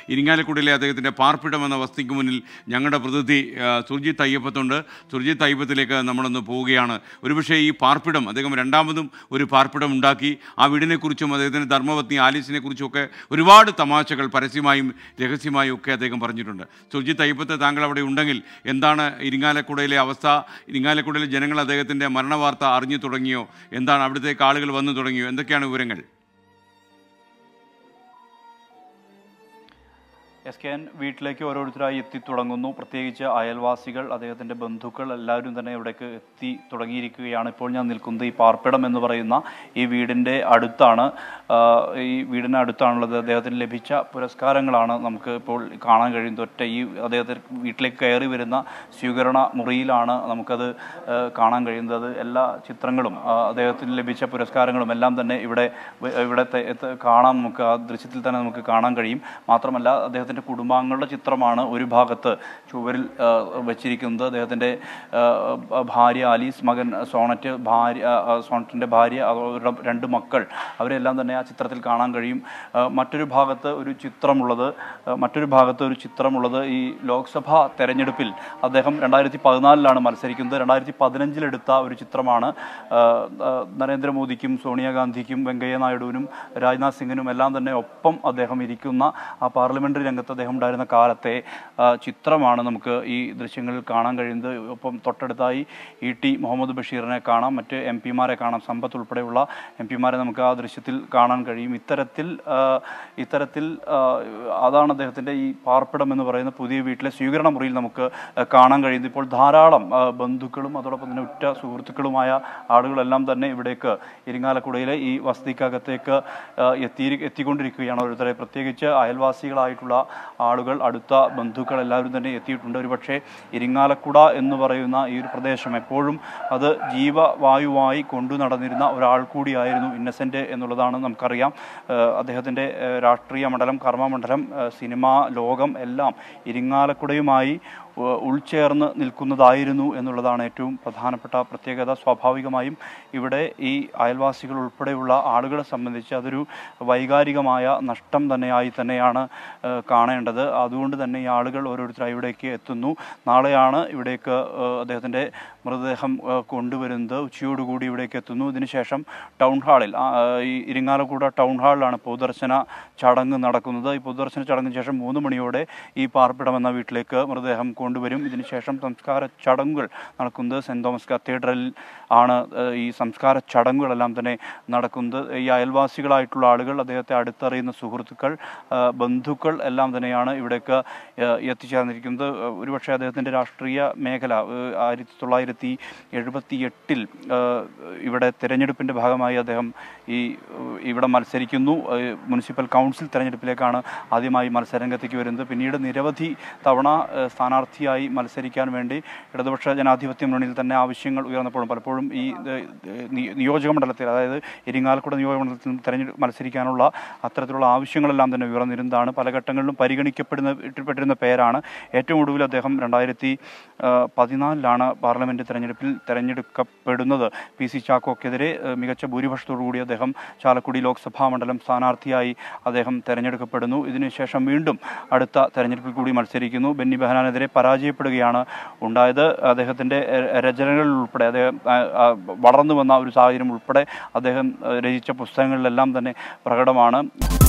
ഇരിങ്ങാലക്കുടയിലെ അദ്ദേഹത്തിൻ്റെ പാർപ്പിടം എന്ന വസ്തുക്ക് മുന്നിൽ ഞങ്ങളുടെ പ്രതിനിധി ആ, സുർജിത്ത് അയ്യപ്പത്തുണ്ട് സുർജിത്ത് അയ്യപ്പത്തിലേക്ക് നമ്മളൊന്ന് പോവുകയാണ് ഒരുപക്ഷേ ഈ പാർപ്പിടം അദ്ദേഹം രണ്ടാമതും ഒരു പാർപ്പിടം ഉണ്ടാക്കി ആ വീടിനെക്കുറിച്ചും അദ്ദേഹത്തിൻ്റെ ധർമ്മപത്നി ആലീസിനെ കുറിച്ചുമൊക്കെ ഒരുപാട് തമാശകൾ പരസ്യമായും രഹസ്യമായും ഒക്കെ അദ്ദേഹം പറഞ്ഞിട്ടുണ്ട് സുർജിത്ത് അയ്യപ്പത്ത് താങ്കൾ അവിടെ ഉണ്ടെങ്കിൽ എന്താണ് ഇരിങ്ങാലക്കുടയിലെ അവസ്ഥ ഇരിങ്ങാലക്കുടയിലെ ജനങ്ങൾ അദ്ദേഹത്തിൻ്റെ മരണവാർത്ത അറിഞ്ഞു തുടങ്ങിയോ എന്താണ് അവിടത്തേക്ക് ആളുകൾ വന്നു തുടങ്ങിയോ എന്തൊക്കെയാണ് വിവരങ്ങൾ എസ് കെ എൻ വീട്ടിലേക്ക് ഓരോരുത്തരായി എത്തി തുടങ്ങുന്നു പ്രത്യേകിച്ച് അയൽവാസികൾ അദ്ദേഹത്തിൻ്റെ ബന്ധുക്കൾ എല്ലാവരും തന്നെ ഇവിടേക്ക് എത്തി തുടങ്ങിയിരിക്കുകയാണ് ഇപ്പോൾ ഞാൻ നിൽക്കുന്നത് ഈ പാർപ്പിടം എന്ന് പറയുന്ന ഈ വീടിൻ്റെ അടുത്താണ് ആ, ഈ വീടിന് അടുത്താണുള്ളത് അദ്ദേഹത്തിന് ലഭിച്ച പുരസ്കാരങ്ങളാണ് നമുക്ക് ഇപ്പോൾ കാണാൻ കഴിയുന്നത് ഒറ്റ ഈ അദ്ദേഹത്തിന് വീട്ടിലേക്ക് കയറി വരുന്ന സ്വീകരണ മുറിയിലാണ് നമുക്കത് ആ, കാണാൻ കഴിയുന്നത് എല്ലാ ചിത്രങ്ങളും ആ, അദ്ദേഹത്തിന് ലഭിച്ച പുരസ്കാരങ്ങളും എല്ലാം തന്നെ ഇവിടെ ഇവിടെ തെ- തെ- കാണാൻ നമുക്ക് ആ ദൃശ്യത്തിൽ തന്നെ നമുക്ക് കാണാൻ കഴിയും മാത്രമല്ല അദ്ദേഹത്തിൻ്റെ കുടുംബാംഗങ്ങളുടെ ചിത്രമാണ് ഒരു ഭാഗത്ത് ചുവരിൽ ആ, വെച്ചിരിക്കുന്നത് അദ്ദേഹത്തിൻ്റെ ആ, ഭാര്യ ആലീസ് മകൻ സോണറ്റ് ഭാര്യ ആ, സോണറ്റിൻ്റെ ഭാര്യ അവരുടെ രണ്ട് മക്കൾ അവരെല്ലാം തന്നെ ആ ചിത്രത്തിൽ കാണാൻ കഴിയും ആ, മറ്റൊരു ഭാഗത്ത് ഒരു ചിത്രമുള്ളത് ആ, മറ്റൊരു ഭാഗത്ത് ഒരു ചിത്രമുള്ളത് ഈ ലോക്സഭാ തെരഞ്ഞെടുപ്പിൽ അദ്ദേഹം രണ്ടായിരത്തി പതിനാലിലാണ് മത്സരിക്കുന്നത് രണ്ടായിരത്തി പതിനഞ്ചിലെടുത്ത ഒരു ചിത്രമാണ് ആ, ആ, നരേന്ദ്രമോദിക്കും സോണിയാഗാന്ധിക്കും വെങ്കയ്യ നായിഡുവിനും രാജ്നാഥ് സിംഗിനും എല്ലാം തന്നെ ഒപ്പം അദ്ദേഹം ഇരിക്കുന്ന ആ പാർലമെന്ററി രംഗത്ത് അദ്ദേഹം ഉണ്ടായിരുന്ന കാലത്തെ ആ, ചിത്രമാണ് നമുക്ക് ഈ ദൃശ്യങ്ങളിൽ കാണാൻ കഴിയുന്നത് ഒപ്പം തൊട്ടടുത്തായി ഇ ടി മുഹമ്മദ് ബഷീറിനെ കാണാം മറ്റ് എം പിമാരെ കാണാം സമ്പത്ത് ഉൾപ്പെടെയുള്ള എം പിമാരെ നമുക്ക് ആ ദൃശ്യത്തിൽ കാണാൻ കഴിയും ഇത്തരത്തിൽ ആ, ഇത്തരത്തിൽ ആ, അതാണ് അദ്ദേഹത്തിൻ്റെ ഈ പാർപ്പിടം എന്ന് പറയുന്ന പുതിയ വീട്ടിലെ സ്വീകരണ മുറിയിൽ നമുക്ക് ആ, കാണാൻ കഴിയുന്നത് ഇപ്പോൾ ധാരാളം ആ, ബന്ധുക്കളും അതോടൊപ്പം തന്നെ ഉറ്റ സുഹൃത്തുക്കളുമായ ആളുകളെല്ലാം തന്നെ ഇവിടേക്ക് ഇരിങ്ങാലക്കുടയിലെ ഈ വസതിക്കകത്തേക്ക് ആ, എത്തി എത്തിക്കൊണ്ടിരിക്കുകയാണ് ഓരോരുത്തരെ പ്രത്യേകിച്ച് അയൽവാസികളായിട്ടുള്ള ആളുകൾ അടുത്ത ബന്ധുക്കൾ എല്ലാവരും തന്നെ എത്തിയിട്ടുണ്ട് ഒരുപക്ഷെ ഇരിങ്ങാലക്കുട എന്ന് പറയുന്ന ഈ ഒരു പ്രദേശം എപ്പോഴും അത് ജീവവായുവായി കൊണ്ടു നടന്നിരുന്ന ഒരാൾ കൂടിയായിരുന്നു ഇന്നസെൻ്റ് എന്നുള്ളതാണ് നമുക്കറിയാം ഏഹ് അദ്ദേഹത്തിൻ്റെ ഏഹ് രാഷ്ട്രീയ മണ്ഡലം കർമ്മമണ്ഡലം ഏഹ് സിനിമാ ലോകം എല്ലാം ഇരിങ്ങാലക്കുടയുമായി ഉ- ഉൾച്ചേർന്ന് നിൽക്കുന്നതായിരുന്നു എന്നുള്ളതാണ് ഏറ്റവും പ്രധാനപ്പെട്ട പ്രത്യേകത സ്വാഭാവികമായും ഇവിടെ ഈ അയൽവാസികൾ ഉൾപ്പെടെയുള്ള ആളുകളെ സംബന്ധിച്ച് അതൊരു വൈകാരികമായ നഷ്ടം തന്നെയായി തന്നെയാണ് ഏഹ് കാണേണ്ടത് അതുകൊണ്ട് തന്നെ ഈ ആളുകൾ ഓരോരുത്തരായി ഇവിടേക്ക് എത്തുന്നു നാളെയാണ് ഇവിടേക്ക് ഏഹ് അദ്ദേഹത്തിൻ്റെ മൃതദേഹം ഏഹ് കൊണ്ടുവരുന്നത് ഉച്ചയോടുകൂടി ഇവിടേക്ക് എത്തുന്നു ഇതിനുശേഷം ടൗൺ ഹാളിൽ ആ, ഈ ഇരിങ്ങാലക്കുട ടൗൺ ഹാളിലാണ് പൊതുദർശന ചടങ്ങ് നടക്കുന്നത് ഈ പൊതുദർശന ചടങ്ങിന് ശേഷം മൂന്ന് മണിയോടെ ഈ പാർപ്പിടം എന്ന വീട്ടിലേക്ക് മൃതദേഹം കൊണ്ടുവരും ഇതിനുശേഷം സംസ്കാര ചടങ്ങുകൾ നടക്കുന്നത് സെൻറ് തോമസ് കത്തീഡ്രലിൽ ആണ് ഏഹ്, ഈ സംസ്കാര ചടങ്ങുകളെല്ലാം തന്നെ നടക്കുന്നത് ഈ അയൽവാസികളായിട്ടുള്ള ആളുകൾ അദ്ദേഹത്തെ അടുത്തറിയുന്ന സുഹൃത്തുക്കൾ ആ, ബന്ധുക്കൾ എല്ലാം തന്നെയാണ് ഇവിടേക്ക് ഏഹ്, എത്തിച്ചേർന്നിരിക്കുന്നത് ഏഹ്, ഒരുപക്ഷെ അദ്ദേഹത്തിൻ്റെ രാഷ്ട്രീയ മേഖല ഏഹ്, ആയിരത്തി തൊള്ളായിരത്തി എഴുപത്തി എട്ടിൽ ഇവിടെ തിരഞ്ഞെടുപ്പിൻ്റെ ഭാഗമായി അദ്ദേഹം ഈ ഏഹ്, ഇവിടെ മത്സരിക്കുന്നു ഏഹ്, മുനിസിപ്പൽ കൗൺസിൽ തെരഞ്ഞെടുപ്പിലേക്കാണ് ആദ്യമായി മത്സരരംഗത്തേക്ക് വരുന്നത് പിന്നീട് നിരവധി തവണ ഏഹ്, സ്ഥാനാർത്ഥിയായി മത്സരിക്കാൻ വേണ്ടി ഇടതുപക്ഷ ജനാധിപത്യ മുന്നണിയിൽ തന്നെ ആവശ്യങ്ങൾ ഉയർന്നപ്പോഴും പലപ്പോഴും ഈ ഏഹ്, നി- നിയോജക മണ്ഡലത്തിൽ അതായത് ഇരിങ്ങാലക്കുട നിയോജക മണ്ഡലത്തിൽ തെരഞ്ഞെടുപ്പ് മത്സരിക്കാനുള്ള അത്തരത്തിലുള്ള ആവശ്യങ്ങളെല്ലാം തന്നെ ഉയർന്നിരുന്നതാണ് പല ഘട്ടങ്ങളിലും പരിഗണിക്കപ്പെടുന്ന ഇട്ടിപ്പെട്ടിരുന്ന പേരാണ് ഏറ്റവും ഒടുവിൽ അദ്ദേഹം രണ്ടായിരത്തി പതിനാലിലാണ് പാർലമെന്റ് തെരഞ്ഞെടുപ്പിൽ തെരഞ്ഞെടുക്കപ്പെടുന്നത് പി സി ചാക്കോക്കെതിരെ ഏഹ്, മികച്ച ഭൂരിപക്ഷത്തോടുകൂടി അദ്ദേഹം ചാലക്കുടി ലോക്സഭാ മണ്ഡലം സ്ഥാനാർത്ഥിയായി അദ്ദേഹം തെരഞ്ഞെടുക്കപ്പെടുന്നു ഇതിനുശേഷം വീണ്ടും അടുത്ത തെരഞ്ഞെടുപ്പിൽ കൂടി മത്സരിക്കുന്നു ബെന്നി ബെഹനാനെതിരെ പരാജയപ്പെടുകയാണ് ഉണ്ടായത് അദ്ദേഹത്തിൻ്റെ ഏഹ്, രചനകളിൽ ഉൾപ്പെടെ അദ്ദേഹം ആ, ആ, വളർന്നു വന്ന ഒരു സാഹചര്യം ഉൾപ്പെടെ അദ്ദേഹം ഏഹ്, രചിച്ച പുസ്തകങ്ങളിലെല്ലാം തന്നെ പ്രകടമാണ്